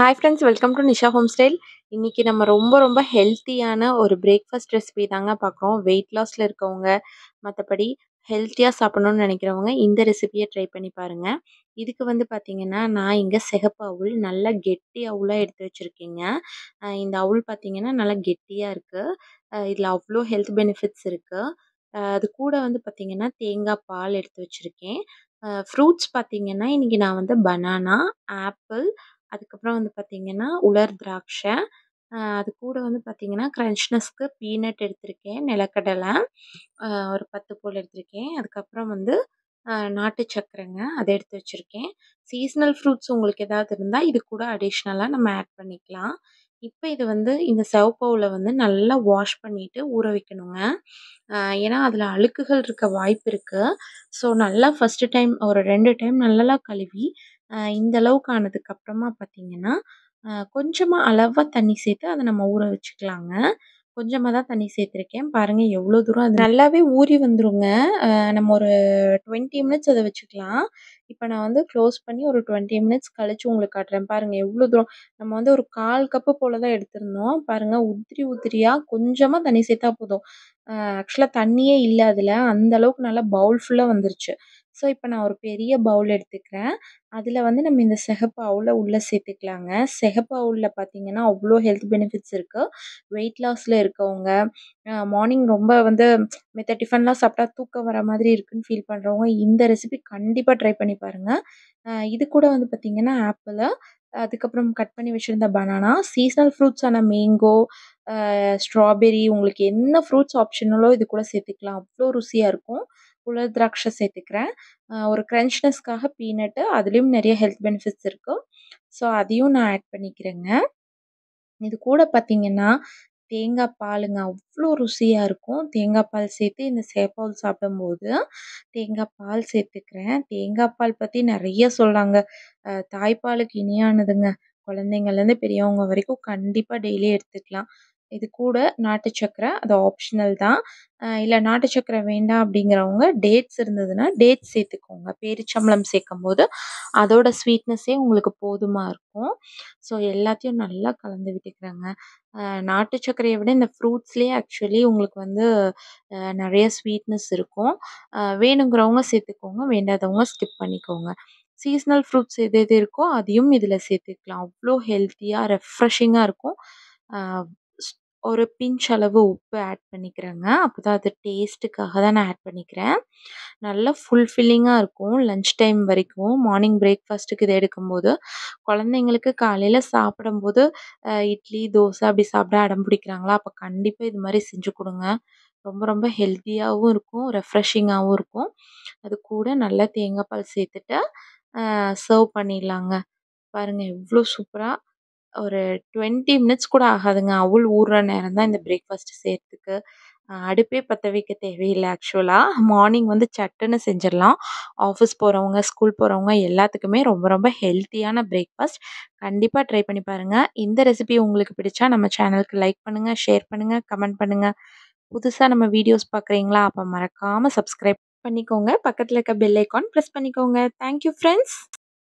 hi friends welcome to Nisha home style இன்னைக்கு நம்ம ரொம்ப ரொம்ப ஹெல்த்தியான ஒரு பிரேக்ஃபாஸ்ட் ரெசிபி தாங்க பார்க்குறோம் வெயிட் லாஸில் இருக்கவங்க மற்றபடி ஹெல்த்தியாக சாப்பிடணும்னு நினைக்கிறவங்க இந்த ரெசிபியை ட்ரை பண்ணி பாருங்கள் இதுக்கு வந்து பார்த்திங்கன்னா நான் இங்கே சிகப்பு அவுள் நல்லா கெட்டி அவுளாக எடுத்து வச்சுருக்கேங்க அஹ் இந்த அவுள் பார்த்திங்கன்னா நல்லா கெட்டியாக இருக்குது இதில் அவ்வளோ ஹெல்த் பெனிஃபிட்ஸ் இருக்குது அது கூட வந்து பார்த்திங்கன்னா தேங்காய் பால் எடுத்து வச்சுருக்கேன் ஃப்ரூட்ஸ் பார்த்திங்கன்னா இன்றைக்கி நான் வந்து பனானா ஆப்பிள் அதுக்கப்புறம் வந்து பார்த்திங்கன்னா உலர் திராட்சை அஹ் அது கூட வந்து பார்த்திங்கன்னா க்ரன்ச்னஸ்க்கு பீனட் எடுத்திருக்கேன் நிலக்கடலை அஹ் ஒரு பத்து போல் எடுத்திருக்கேன் அதுக்கப்புறம் வந்து அஹ் நாட்டு சக்கரைங்க அதை எடுத்து வச்சுருக்கேன் சீஸ்னல் ஃப்ரூட்ஸ் உங்களுக்கு ஏதாவது இருந்தால் இது கூட அடிஷ்னலாக நம்ம ஆட் பண்ணிக்கலாம் இப்போ இது வந்து இந்த சிவப்பவுல வந்து நல்லா வாஷ் பண்ணிவிட்டு ஊற வைக்கணுங்க அஹ் ஏன்னா அதில் அழுக்குகள் இருக்க வாய்ப்பு இருக்குது ஸோ நல்லா ஃபஸ்ட்டு டைம் ஒரு ரெண்டு டைம் நல்லா கழுவி அஹ் இந்த அளவுக்கு ஆனதுக்கு அப்புறமா பார்த்தீங்கன்னா கொஞ்சமாக அளவாக தண்ணி சேர்த்து அதை நம்ம ஊற வச்சுக்கலாங்க கொஞ்சமாக தான் தண்ணி சேர்த்துருக்கேன் பாருங்கள் எவ்வளோ தூரம் அது நல்லாவே ஊறி வந்துருங்க அஹ் நம்ம ஒரு டுவெண்ட்டி மினிட்ஸ் அதை வச்சுக்கலாம் இப்போ நான் வந்து க்ளோஸ் பண்ணி ஒரு டுவெண்ட்டி மினிட்ஸ் கழிச்சு உங்களுக்கு காட்டுறேன் பாருங்கள் எவ்வளோ தூரம் நம்ம வந்து ஒரு கால் கப்பு போல் தான் எடுத்திருந்தோம் பாருங்கள் உதிரி உதிரியாக கொஞ்சமாக தண்ணி சேர்த்தா போதும் ஆக்சுவலாக தண்ணியே இல்லை அதில் அந்த அளவுக்கு நல்லா பவுல் ஃபுல்லாக வந்துருச்சு ஸோ இப்போ நான் ஒரு பெரிய பவுல் எடுத்துக்கிறேன் அதில் வந்து நம்ம இந்த சிகப்பு அவுலை உள்ளே சேர்த்துக்கலாங்க சிகப்பு அவுலில் பார்த்தீங்கன்னா அவ்வளோ ஹெல்த் பெனிஃபிட்ஸ் இருக்குது வெயிட் லாஸில் இருக்கவங்க மார்னிங் ரொம்ப வந்து மித்த டிஃபன்லாம் சாப்பிட்டா தூக்கம் வர மாதிரி இருக்குன்னு ஃபீல் பண்ணுறவங்க இந்த ரெசிபி கண்டிப்பாக ட்ரை பண்ணி பாருங்கள் இது கூட வந்து பார்த்திங்கன்னா ஆப்பிள் அதுக்கப்புறம் கட் பண்ணி வச்சுருந்த பனானா சீசனல் ஃப்ரூட்ஸான மேங்கோ ஸ்ட்ராபெரி உங்களுக்கு என்ன ஃப்ரூட்ஸ் ஆப்ஷனலோ இது கூட சேர்த்துக்கலாம் அவ்வளோ ருசியாக இருக்கும் உலர் திராட்சை சேர்த்துக்கிறேன் ஒரு க்ரன்ச்னஸ்க்காக பீனட்டு அதுலேயும் நிறைய ஹெல்த் பெனிஃபிட்ஸ் இருக்குது ஸோ அதையும் நான் ஆட் பண்ணிக்கிறேங்க இது கூட பார்த்திங்கன்னா தேங்காய் பாலுங்க அவ்வளோ ருசியாக இருக்கும் தேங்காய் பால் சேர்த்து இந்த சேப்பால் சாப்பிடும்போது தேங்காய் பால் சேர்த்துக்கிறேன் தேங்காய் பால் பற்றி நிறைய சொல்கிறாங்க தாய்ப்பாலுக்கு இனியானதுங்க குழந்தைங்கள்லேருந்து பெரியவங்க வரைக்கும் கண்டிப்பாக டெய்லி எடுத்துக்கலாம் இது கூட நாட்டு சக்கரை அது ஆப்ஷனல் தான் இல்லை நாட்டு சக்கரை வேண்டாம் அப்படிங்கிறவங்க டேட்ஸ் இருந்ததுன்னா டேட்ஸ் சேர்த்துக்கோங்க பேரிச்சம்பளம் சேர்க்கும் போது அதோட ஸ்வீட்னஸே உங்களுக்கு போதுமாக இருக்கும் ஸோ எல்லாத்தையும் நல்லா கலந்து விட்டுக்கிறேங்க நாட்டு சர்க்கரையை விட இந்த ஃப்ரூட்ஸ்லேயே ஆக்சுவலி உங்களுக்கு வந்து நிறைய ஸ்வீட்னஸ் இருக்கும் வேணுங்கிறவங்க சேர்த்துக்கோங்க வேண்டாதவங்க ஸ்கிப் பண்ணிக்கோங்க சீஸ்னல் ஃப்ரூட்ஸ் எது எது இருக்கோ அதையும் இதில் சேர்த்துக்கலாம் அவ்வளோ ஹெல்த்தியாக ரெஃப்ரெஷிங்காக இருக்கும் ஒரு பிஞ்ச் அளவு உப்பு ஆட் பண்ணிக்கிறேங்க அப்போ தான் அது டேஸ்ட்டுக்காக தான் நான் ஆட் பண்ணிக்கிறேன் நல்லா ஃபுல்ஃபில்லிங்காக இருக்கும் லன்ச் டைம் வரைக்கும் மார்னிங் பிரேக்ஃபாஸ்ட்டுக்கு இதை எடுக்கும்போது குழந்தைங்களுக்கு காலையில் சாப்பிடும்போது இட்லி தோசை அப்படி சாப்பிட அடம் பிடிக்கிறாங்களா அப்போ கண்டிப்பாக இது மாதிரி செஞ்சு கொடுங்க ரொம்ப ரொம்ப ஹெல்த்தியாகவும் இருக்கும் ரெஃப்ரெஷிங்காகவும் இருக்கும் அது கூட நல்லா தேங்காய் பால் சேர்த்துட்டு சர்வ் பண்ணிடலாங்க பாருங்கள் எவ்வளோ சூப்பராக ஒரு டுவெண்ட்டி மினிட்ஸ் கூட ஆகாதுங்க அவுள் ஊறுற நேரம் தான் இந்த பிரேக்ஃபாஸ்ட்டு செய்கிறதுக்கு அடுப்பே பற்ற வைக்க தேவையில்லை ஆக்சுவலாக மார்னிங் வந்து சட்டுன்னு செஞ்சிடலாம் ஆஃபீஸ் போகிறவங்க ஸ்கூல் போகிறவங்க எல்லாத்துக்குமே ரொம்ப ரொம்ப ஹெல்த்தியான பிரேக்ஃபாஸ்ட் கண்டிப்பாக ட்ரை பண்ணி பாருங்கள் இந்த ரெசிபி உங்களுக்கு பிடிச்சா நம்ம சேனலுக்கு லைக் பண்ணுங்கள் ஷேர் பண்ணுங்கள் கமெண்ட் பண்ணுங்கள் புதுசாக நம்ம வீடியோஸ் பார்க்குறீங்களா அப்போ மறக்காமல் சப்ஸ்கிரைப் பண்ணிக்கோங்க பக்கத்தில் இருக்க பெல் ஐக்கான் ப்ரெஸ் பண்ணிக்கோங்க தேங்க்யூ ஃப்ரெண்ட்ஸ்